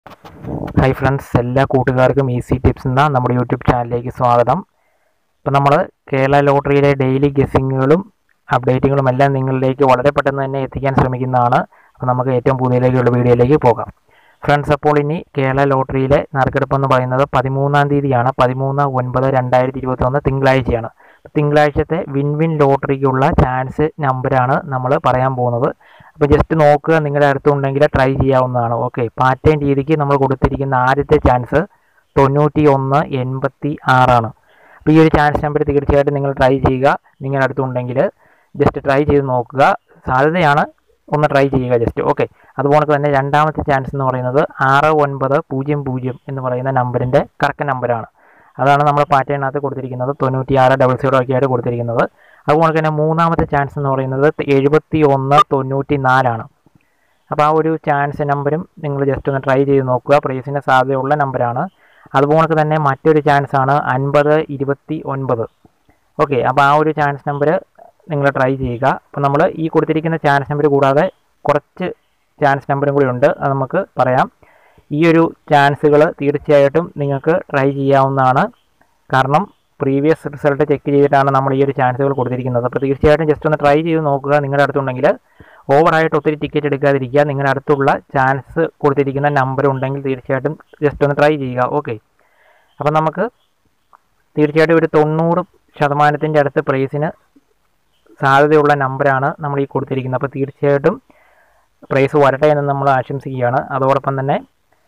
hi friends എല്ലാ കൂട്ടുകാർക്കും easy tips എന്ന നമ്മുടെ യൂട്യൂബ് ചാനലിലേക്ക് സ്വാഗതം ഇപ്പം നമ്മൾ കേരള ലോട്ടറിയിലെ ഡെയിലി ഗെസ്സിങ്ങുകളും അപ്ഡേറ്റുകളും എല്ലാം നിങ്ങളിലേക്ക് വളരെ പെട്ടെന്ന് തന്നെ എത്തിക്കാൻ ശ്രമിക്കുന്നതാണ് അപ്പോൾ നമുക്ക് ഏറ്റവും പുതിയതിലേക്കുള്ള വീഡിയോയിലേക്ക് പോകാം ഫ്രണ്ട്സ് അപ്പോൾ ഇനി കേരള ലോട്ടറിയിലെ നറുക്കെടുപ്പ് എന്ന് പറയുന്നത് പതിമൂന്നാം തീയതിയാണ് പതിമൂന്ന് ഒൻപത് രണ്ടായിരത്തി ഇരുപത്തൊന്ന് തിങ്കളാഴ്ചയാണ് തിങ്കളാഴ്ചത്തെ വിൻ വിൻ ലോട്ടറിക്കുള്ള ചാൻസ് നമ്പറാണ് നമ്മൾ പറയാൻ പോകുന്നത് അപ്പോൾ ജസ്റ്റ് നോക്കുക നിങ്ങളുടെ അടുത്തുണ്ടെങ്കിൽ ട്രൈ ചെയ്യാവുന്നതാണ് ഓക്കെ പാറ്റേൺ രീതിക്ക് നമ്മൾ കൊടുത്തിരിക്കുന്ന ആദ്യത്തെ ചാൻസ് തൊണ്ണൂറ്റി ഒന്ന് എൺപത്തി ആറാണ് അപ്പോൾ ഈ ഒരു ചാൻസ് നമ്പർ തീർച്ചയായിട്ടും നിങ്ങൾ ട്രൈ ചെയ്യുക നിങ്ങളുടെ അടുത്തുണ്ടെങ്കിൽ ജസ്റ്റ് ട്രൈ ചെയ്ത് നോക്കുക സാധ്യതയാണ് ഒന്ന് ട്രൈ ചെയ്യുക ജസ്റ്റ് ഓക്കെ അതുപോലെ തന്നെ രണ്ടാമത്തെ ചാൻസ് എന്ന് പറയുന്നത് ആറ് ഒൻപത് പൂജ്യം പൂജ്യം എന്ന് പറയുന്ന നമ്പറിൻ്റെ കറക്റ്റ് നമ്പറാണ് അതാണ് നമ്മൾ പാറ്റേണിനകത്ത് കൊടുത്തിരിക്കുന്നത് തൊണ്ണൂറ്റിയാറ് ഡബിൾ സീറോ ഒക്കെ ആയിട്ട് കൊടുത്തിരിക്കുന്നത് അതുപോലെ തന്നെ മൂന്നാമത്തെ ചാൻസ് എന്ന് പറയുന്നത് എഴുപത്തി ഒന്ന് തൊണ്ണൂറ്റി നാലാണ് അപ്പോൾ ആ ഒരു ചാൻസ് നമ്പറും നിങ്ങൾ ജസ്റ്റ് ഒന്ന് ട്രൈ ചെയ്ത് നോക്കുക പ്രൈസിന് സാധ്യതയുള്ള നമ്പറാണ് അതുപോലെ തന്നെ മറ്റൊരു ചാൻസ് ആണ് അൻപത് ഇരുപത്തി ഒൻപത് ഓക്കെ അപ്പോൾ ആ ഒരു ചാൻസ് നമ്പർ നിങ്ങൾ ട്രൈ ചെയ്യുക അപ്പോൾ നമ്മൾ ഈ കൊടുത്തിരിക്കുന്ന ചാൻസ് നമ്പർ കൂടാതെ കുറച്ച് ചാൻസ് നമ്പറും കൂടി ഉണ്ട് അത് നമുക്ക് പറയാം ഈ ഒരു ചാൻസുകൾ തീർച്ചയായിട്ടും നിങ്ങൾക്ക് ട്രൈ ചെയ്യാവുന്നതാണ് കാരണം പ്രീവിയസ് റിസൾട്ട് ചെക്ക് ചെയ്തിട്ടാണ് നമ്മൾ ഈ ഒരു ചാൻസുകൾ കൊടുത്തിരിക്കുന്നത് അപ്പോൾ തീർച്ചയായിട്ടും ജസ്റ്റ് ഒന്ന് ട്രൈ ചെയ്ത് നോക്കുക നിങ്ങളുടെ അടുത്തുണ്ടെങ്കിൽ ഓവറായിട്ട് ഒത്തിരി ടിക്കറ്റ് എടുക്കാതിരിക്കുക നിങ്ങളുടെ അടുത്തുള്ള ചാൻസ് കൊടുത്തിരിക്കുന്ന നമ്പർ ഉണ്ടെങ്കിൽ തീർച്ചയായിട്ടും ജസ്റ്റ് ഒന്ന് ട്രൈ ചെയ്യുക ഓക്കെ അപ്പോൾ നമുക്ക് തീർച്ചയായിട്ടും ഒരു തൊണ്ണൂറ് ശതമാനത്തിൻ്റെ അടുത്ത് പ്രൈസിന് സാധ്യതയുള്ള നമ്പറാണ് നമ്മൾ ഈ കൊടുത്തിരിക്കുന്നത് അപ്പോൾ തീർച്ചയായിട്ടും പ്രൈസ് വരട്ടെ എന്ന് നമ്മൾ ആശംസിക്കുകയാണ് അതോടൊപ്പം തന്നെ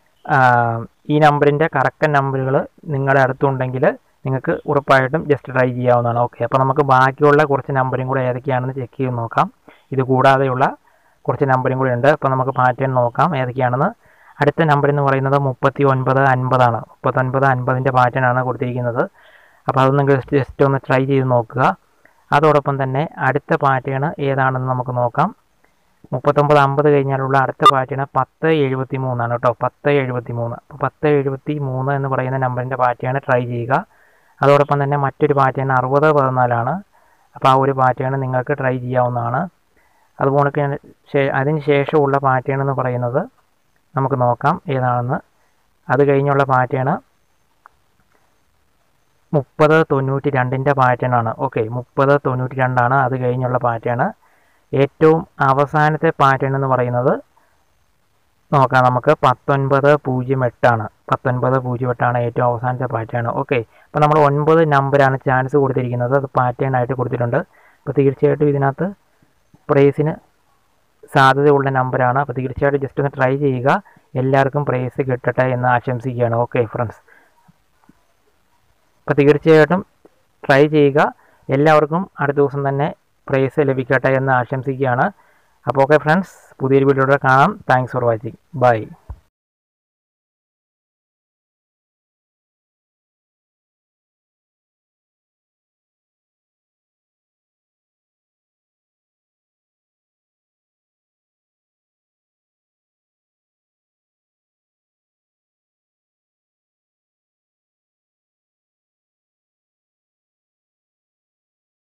ഈ നമ്പറിൻ്റെ കറക്റ്റ് നമ്പറുകൾ നിങ്ങളുടെ അടുത്തുണ്ടെങ്കിൽ നിങ്ങൾക്ക് ഉറപ്പായിട്ടും ജസ്റ്റ് ട്രൈ ചെയ്യാവുന്നതാണ് ഓക്കെ അപ്പോൾ നമുക്ക് ബാക്കിയുള്ള കുറച്ച് നമ്പറും കൂടെ ഏതൊക്കെയാണെന്ന് ചെക്ക് ചെയ്ത് നോക്കാം ഇത് കൂടാതെയുള്ള കുറച്ച് നമ്പറും കൂടെ ഉണ്ട് അപ്പോൾ നമുക്ക് പാറ്റേൺ നോക്കാം ഏതൊക്കെയാണെന്ന് അടുത്ത നമ്പർ എന്ന് പറയുന്നത് മുപ്പത്തി ഒൻപത് അൻപതാണ് മുപ്പത്തൊൻപത് അൻപതിൻ്റെ പാറ്റേൺ ആണ് കൊടുത്തിരിക്കുന്നത് അപ്പോൾ അത് നിങ്ങൾ ജസ്റ്റ് ഒന്ന് ട്രൈ ചെയ്ത് നോക്കുക അതോടൊപ്പം തന്നെ അടുത്ത പാറ്റേൺ ഏതാണെന്ന് നമുക്ക് നോക്കാം മുപ്പത്തൊമ്പത് അമ്പത് കഴിഞ്ഞാലുള്ള അടുത്ത പാറ്റേൺ പത്ത് എഴുപത്തി മൂന്നാണ് കേട്ടോ പത്ത് എഴുപത്തി മൂന്ന് അപ്പോൾ പത്ത് എഴുപത്തി മൂന്ന് എന്ന് പറയുന്ന നമ്പറിൻ്റെ പാറ്റേൺ ട്രൈ ചെയ്യുക അതോടൊപ്പം തന്നെ മറ്റൊരു പാറ്റേൺ അറുപത് പതിനാലാണ് അപ്പോൾ ആ ഒരു പാറ്റേൺ നിങ്ങൾക്ക് ട്രൈ ചെയ്യാവുന്നതാണ് അതുപോലെ അതിന് ശേഷമുള്ള പാറ്റേൺ എന്ന് പറയുന്നത് നമുക്ക് നോക്കാം ഏതാണെന്ന് അത് കഴിഞ്ഞുള്ള പാറ്റേൺ മുപ്പത് തൊണ്ണൂറ്റി രണ്ടിൻ്റെ പാറ്റേൺ ആണ് ഓക്കെ മുപ്പത് തൊണ്ണൂറ്റി രണ്ടാണ് അത് കഴിഞ്ഞുള്ള പാറ്റേൺ ഏറ്റവും അവസാനത്തെ പാറ്റേൺ എന്ന് പറയുന്നത് നോക്കാം നമുക്ക് പത്തൊൻപത് പൂജ്യം എട്ടാണ് പത്തൊൻപത് പൂജ്യം എട്ടാണ് ഏറ്റവും അവസാനത്തെ പാറ്റേൺ ഓക്കെ അപ്പോൾ നമ്മൾ ഒൻപത് നമ്പറാണ് ചാൻസ് കൊടുത്തിരിക്കുന്നത് അത് പാറ്റേൺ ആയിട്ട് കൊടുത്തിട്ടുണ്ട് അപ്പോൾ തീർച്ചയായിട്ടും ഇതിനകത്ത് പ്രൈസിന് സാധ്യതയുള്ള നമ്പറാണ് അപ്പോൾ തീർച്ചയായിട്ടും ജസ്റ്റ് ഒന്ന് ട്രൈ ചെയ്യുക എല്ലാവർക്കും പ്രൈസ് കിട്ടട്ടെ എന്ന് ആശംസിക്കുകയാണ് ഓക്കെ ഫ്രണ്ട്സ് അപ്പോൾ തീർച്ചയായിട്ടും ട്രൈ ചെയ്യുക എല്ലാവർക്കും അടുത്ത ദിവസം തന്നെ പ്രൈസ് ലഭിക്കട്ടെ എന്ന് ആശംസിക്കുകയാണ് അപ്പോൾ ഓക്കെ ഫ്രണ്ട്സ് പുതിയൊരു വീഡിയോയുടെ കാണാം താങ്ക്സ് ഫോർ വാച്ചിങ് ബൈ